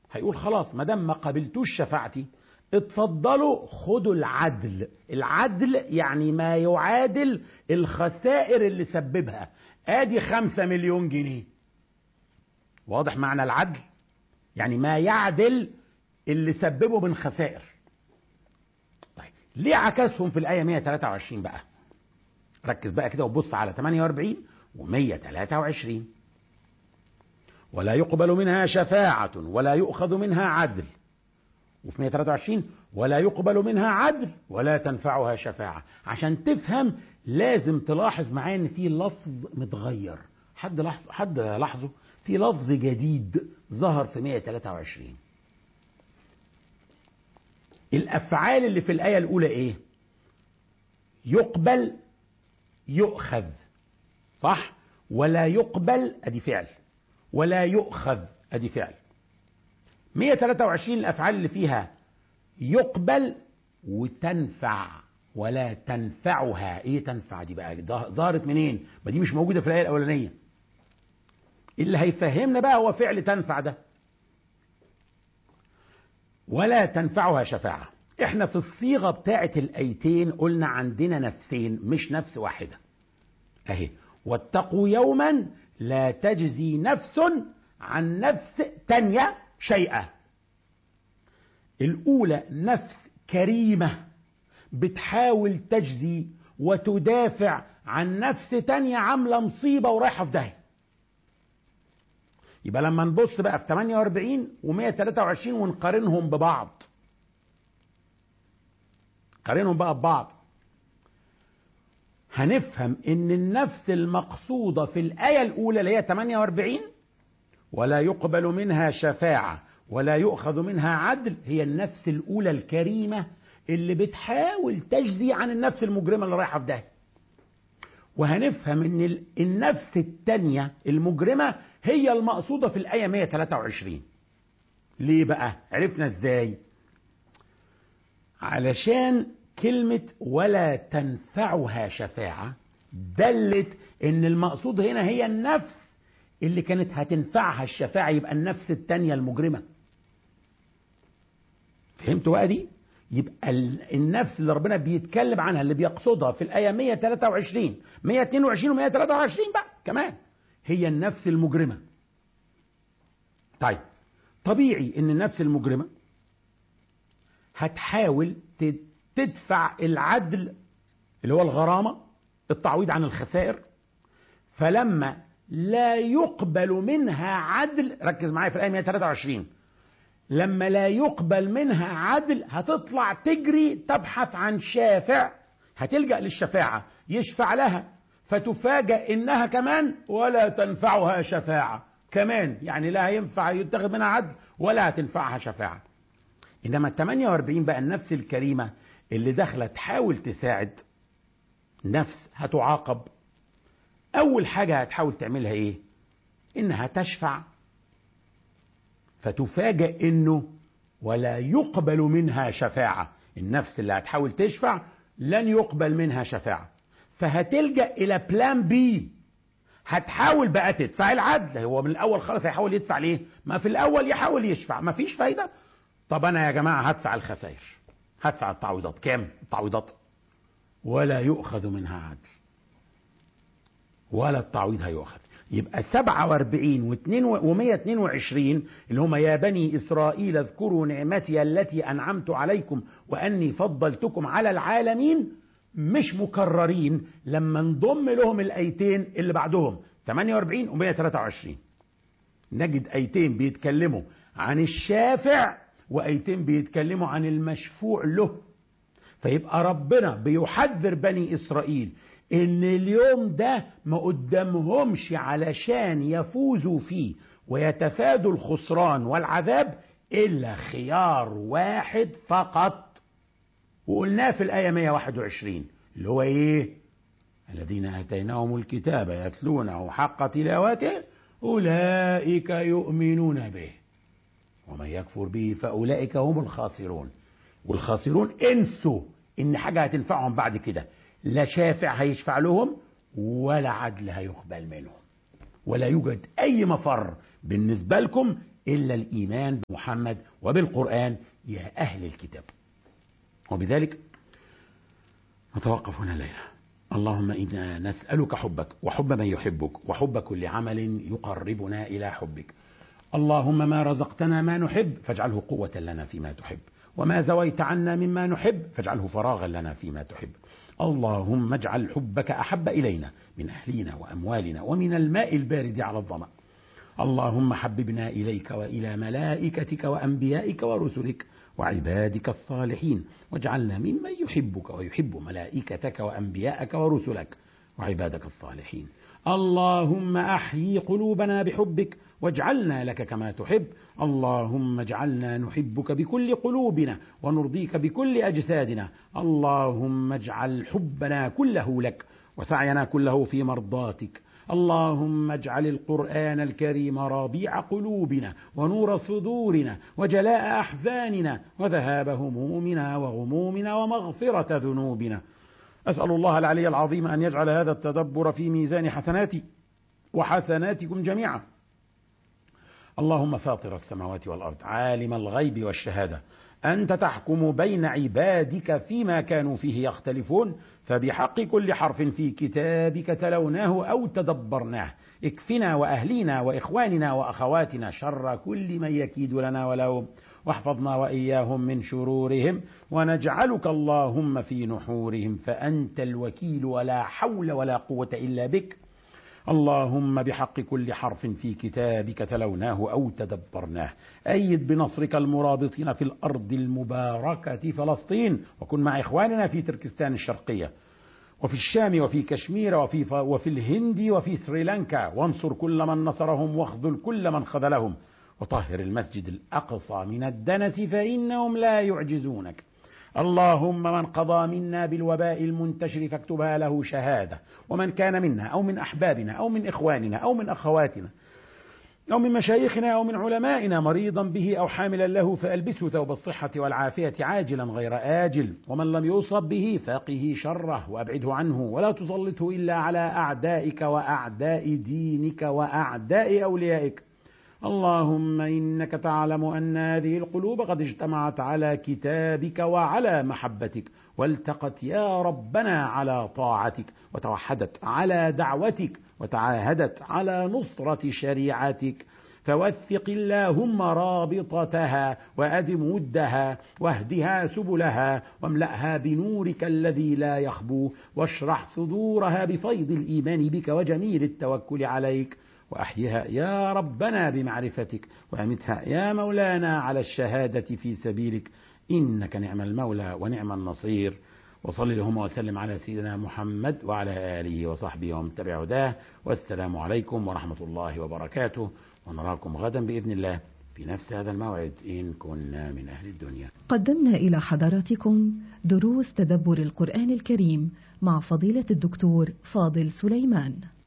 هيقول خلاص ما دام ما قبلتوش شفاعتي اتفضلوا خدوا العدل العدل يعني ما يعادل الخسائر اللي سببها ادي خمسة مليون جنيه واضح معنى العدل يعني ما يعدل اللي سببه من خسائر طيب ليه عكسهم في الآية 123 بقى ركز بقى كده وبص على 48 و123 ولا يقبل منها شفاعة ولا يؤخذ منها عدل وفي 123 ولا يقبل منها عدل ولا تنفعها شفاعة عشان تفهم لازم تلاحظ معايا ان في لفظ متغير حد لاحظ حد لاحظه في لفظ جديد ظهر في 123 الافعال اللي في الايه الاولى ايه يقبل يؤخذ صح ولا يقبل ادي فعل ولا يؤخذ ادي فعل 123 الافعال اللي فيها يقبل وتنفع ولا تنفعها ايه تنفع دي بقى ظهرت منين ما دي مش موجوده في الايه الاولانيه اللي هيفهمنا بقى هو فعل تنفع ده ولا تنفعها شفاعه احنا في الصيغه بتاعه الايتين قلنا عندنا نفسين مش نفس واحده اهي واتقوا يوما لا تجزي نفس عن نفس تانية شيئا الأولى نفس كريمة بتحاول تجزي وتدافع عن نفس تانية عاملة مصيبة ورايحة في داهية يبقى لما نبص بقى في 48 و123 ونقارنهم ببعض قارنهم بقى ببعض هنفهم ان النفس المقصودة في الآية الأولى اللي هي 48 ولا يقبل منها شفاعة ولا يؤخذ منها عدل هي النفس الأولى الكريمة اللي بتحاول تجزي عن النفس المجرمة اللي رايحة في ده وهنفهم ان النفس التانية المجرمة هي المقصودة في الآية 123 ليه بقى عرفنا ازاي علشان كلمة ولا تنفعها شفاعة دلت ان المقصود هنا هي النفس اللي كانت هتنفعها الشفاعة يبقى النفس التانية المجرمة فهمتوا بقى دي يبقى النفس اللي ربنا بيتكلم عنها اللي بيقصدها في الآية 123 122 و 123 بقى كمان هي النفس المجرمة طيب طبيعي ان النفس المجرمة هتحاول تدفع العدل اللي هو الغرامة التعويض عن الخسائر فلما لا يقبل منها عدل ركز معايا في الآية 123 لما لا يقبل منها عدل هتطلع تجري تبحث عن شافع هتلجأ للشفاعة يشفع لها فتفاجأ إنها كمان ولا تنفعها شفاعة كمان يعني لا ينفع يتخذ منها عدل ولا هتنفعها شفاعة إنما ال 48 بقى النفس الكريمة اللي داخلة تحاول تساعد نفس هتعاقب أول حاجة هتحاول تعملها إيه؟ إنها تشفع فتفاجأ إنه ولا يقبل منها شفاعة النفس اللي هتحاول تشفع لن يقبل منها شفاعة فهتلجأ إلى بلان بي هتحاول بقى تدفع العدل هو من الأول خالص هيحاول يدفع ليه؟ ما في الأول يحاول يشفع ما فيش فايدة طب أنا يا جماعة هدفع الخسائر هدفع التعويضات كام التعويضات ولا يؤخذ منها عدل ولا التعويض هيؤخذ يبقى 47 و122 اللي هم يا بني إسرائيل اذكروا نعمتي التي أنعمت عليكم وأني فضلتكم على العالمين مش مكررين لما نضم لهم الأيتين اللي بعدهم 48 و123 نجد أيتين بيتكلموا عن الشافع وأيتين بيتكلموا عن المشفوع له فيبقى ربنا بيحذر بني إسرائيل ان اليوم ده ما قدامهمش علشان يفوزوا فيه ويتفادوا الخسران والعذاب الا خيار واحد فقط وقلناه في الايه 121 اللي هو ايه الذين اتيناهم الكتاب يتلونه حق تلاوته اولئك يؤمنون به ومن يكفر به فاولئك هم الخاسرون والخاسرون انسوا ان حاجه هتنفعهم بعد كده لا شافع هيشفع لهم ولا عدل هيقبل منهم ولا يوجد اي مفر بالنسبه لكم إلا الإيمان بمحمد وبالقرآن يا أهل الكتاب وبذلك نتوقف هنا ليلة اللهم إنا نسألك حبك وحب من يحبك وحب كل عمل يقربنا إلى حبك اللهم ما رزقتنا ما نحب فاجعله قوة لنا فيما تحب وما زويت عنا مما نحب فاجعله فراغا لنا فيما تحب اللهم اجعل حبك أحب إلينا من أهلنا وأموالنا ومن الماء البارد على الظمأ اللهم حببنا إليك وإلى ملائكتك وأنبيائك ورسلك وعبادك الصالحين واجعلنا ممن يحبك ويحب ملائكتك وأنبياءك ورسلك وعبادك الصالحين اللهم أحيي قلوبنا بحبك واجعلنا لك كما تحب اللهم اجعلنا نحبك بكل قلوبنا ونرضيك بكل أجسادنا اللهم اجعل حبنا كله لك وسعينا كله في مرضاتك اللهم اجعل القرآن الكريم ربيع قلوبنا ونور صدورنا وجلاء أحزاننا وذهاب همومنا وغمومنا ومغفرة ذنوبنا أسأل الله العلي العظيم أن يجعل هذا التدبر في ميزان حسناتي وحسناتكم جميعا اللهم فاطر السماوات والأرض عالم الغيب والشهادة أنت تحكم بين عبادك فيما كانوا فيه يختلفون فبحق كل حرف في كتابك تلوناه أو تدبرناه اكفنا وأهلينا وإخواننا وأخواتنا شر كل من يكيد لنا ولهم واحفظنا وإياهم من شرورهم ونجعلك اللهم في نحورهم فأنت الوكيل ولا حول ولا قوة إلا بك اللهم بحق كل حرف في كتابك تلوناه أو تدبرناه أيد بنصرك المرابطين في الأرض المباركة فلسطين وكن مع إخواننا في تركستان الشرقية وفي الشام وفي كشمير وفي, وفي الهند وفي سريلانكا وانصر كل من نصرهم واخذل كل من خذلهم وطهر المسجد الأقصى من الدنس فإنهم لا يعجزونك اللهم من قضى منا بالوباء المنتشر فاكتبها له شهادة ومن كان منا أو من أحبابنا أو من إخواننا أو من أخواتنا أو من مشايخنا أو من علمائنا مريضا به أو حاملا له فألبسه ثوب الصحة والعافية عاجلا غير آجل ومن لم يصب به فقه شره وأبعده عنه ولا تسلطه إلا على أعدائك وأعداء دينك وأعداء أوليائك اللهم إنك تعلم أن هذه القلوب قد اجتمعت على كتابك وعلى محبتك والتقت يا ربنا على طاعتك وتوحدت على دعوتك وتعاهدت على نصرة شريعتك فوثق اللهم رابطتها وأدم ودها واهدها سبلها واملأها بنورك الذي لا يخبو واشرح صدورها بفيض الإيمان بك وجميل التوكل عليك وأحيها يا ربنا بمعرفتك وأمتها يا مولانا على الشهادة في سبيلك إنك نعم المولى ونعم النصير وصل اللهم وسلم على سيدنا محمد وعلى آله وصحبه ومن تبع هداه والسلام عليكم ورحمة الله وبركاته ونراكم غدا بإذن الله في نفس هذا الموعد إن كنا من أهل الدنيا قدمنا إلى حضراتكم دروس تدبر القرآن الكريم مع فضيلة الدكتور فاضل سليمان